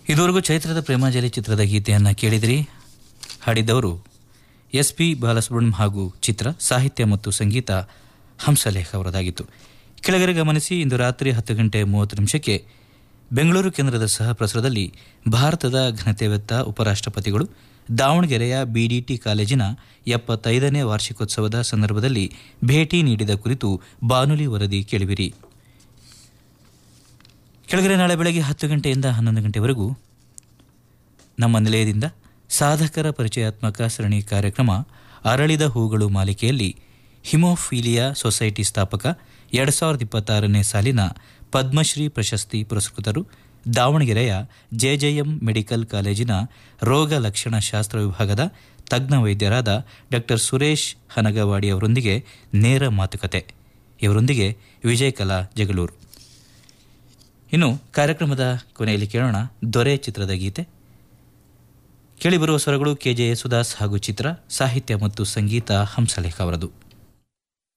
ಇದುವರೆಗೂ ಚೈತ್ರದ ಪ್ರೇಮಾಂಜಲಿ ಚಿತ್ರದ ಗೀತೆಯನ್ನು ಕೇಳಿದಿರಿ ಹಾಡಿದ್ದವರು ಎಸ್ ಪಿ ಬಾಲಸುಬ್ರಹ್ಮಣ್ಯಂ ಹಾಗೂ ಚಿತ್ರ ಸಾಹಿತ್ಯ ಮತ್ತು ಸಂಗೀತ ಹಂಸಲೇಖ ಅವರದಾಗಿತ್ತು ಕೆಳಗರೆ ಗಮನಿಸಿ ಇಂದು ರಾತ್ರಿ ಹತ್ತು ಗಂಟೆ ಮೂವತ್ತು ನಿಮಿಷಕ್ಕೆ ಬೆಂಗಳೂರು ಕೇಂದ್ರದ ಸಹ ಪ್ರಸಾರದಲ್ಲಿ ಭಾರತದ ಘನತೆವೆತ್ತ ಉಪರಾಷ್ಟ್ರಪತಿಗಳು ದಾವಣಗೆರೆಯ ಬಿಡಿಟಿ ಕಾಲೇಜಿನ ಎಪ್ಪತ್ತೈದನೇ ವಾರ್ಷಿಕೋತ್ಸವದ ಸಂದರ್ಭದಲ್ಲಿ ಭೇಟಿ ನೀಡಿದ ಕುರಿತು ಬಾನುಲಿ ವರದಿ ಕೇಳುವಿರಿ ಕೆಳಗಡೆ ನಾಳೆ ಬೆಳಗ್ಗೆ ಹತ್ತು ಗಂಟೆಯಿಂದ ಹನ್ನೊಂದು ಗಂಟೆವರೆಗೂ ನಮ್ಮ ನಿಲಯದಿಂದ ಸಾಧಕರ ಪರಿಚಯಾತ್ಮಕ ಸರಣಿ ಕಾರ್ಯಕ್ರಮ ಅರಳಿದ ಹೂಗಳು ಮಾಲಿಕೆಯಲ್ಲಿ ಹಿಮೋಫೀಲಿಯಾ ಸೊಸೈಟಿ ಸ್ಥಾಪಕ ಎರಡು ಸಾವಿರದ ಇಪ್ಪತ್ತಾರನೇ ಸಾಲಿನ ಪದ್ಮಶ್ರೀ ಪ್ರಶಸ್ತಿ ಪುರಸ್ಕೃತರು ದಾವಣಗೆರೆಯ ಜೆಜೆಎಂ ಮೆಡಿಕಲ್ ಕಾಲೇಜಿನ ರೋಗ ಲಕ್ಷಣ ಶಾಸ್ತ್ರ ವಿಭಾಗದ ತಜ್ಞ ವೈದ್ಯರಾದ ಡಾಕ್ಟರ್ ಸುರೇಶ್ ಹನಗವಾಡಿ ಅವರೊಂದಿಗೆ ನೇರ ಮಾತುಕತೆ ಇವರೊಂದಿಗೆ ವಿಜಯಕಲಾ ಜಗಳೂರು ಇನ್ನು ಕಾರ್ಯಕ್ರಮದ ಕೊನೆಯಲ್ಲಿ ಕೇಳೋಣ ದೊರೆ ಚಿತ್ರದ ಗೀತೆ ಕೇಳಿಬರುವ ಸ್ವರಗಳು ಕೆಜೆ ಯೇಸುದಾಸ್ ಹಾಗೂ ಚಿತ್ರ ಸಾಹಿತ್ಯ ಮತ್ತು ಸಂಗೀತ ಹಂಸಲೇಖ ಅವರದು